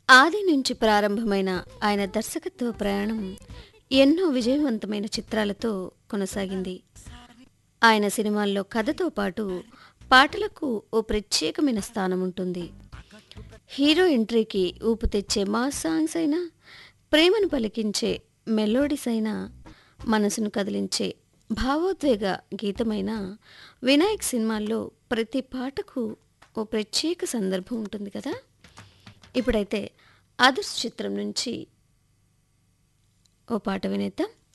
ఆది నుంచి ప్రారంభమైన ఆయన దర్శకత్వ ప్రయాణం ఎన్నో విజయవంతమైన చిత్రాలతో కొనసాగింది ఆయన సినిమాల్లో కథతో పాటు పాటలకు ఓ ప్రత్యేకమైన స్థానం ఉంటుంది హీరో ఎంట్రీకి ఊపు తెచ్చే మాస్ సాంగ్స్ అయినా ప్రేమను పలికించే మెలోడీస్ అయినా మనసును కదిలించే భావోద్వేగ గీతమైన వినాయక్ సినిమాల్లో ప్రతి పాటకు ఓ ప్రత్యేక సందర్భం ఉంటుంది కదా ఇప్పుడైతే అదర్స్ చిత్రం నుంచి ఓ పాట వినేద్దాం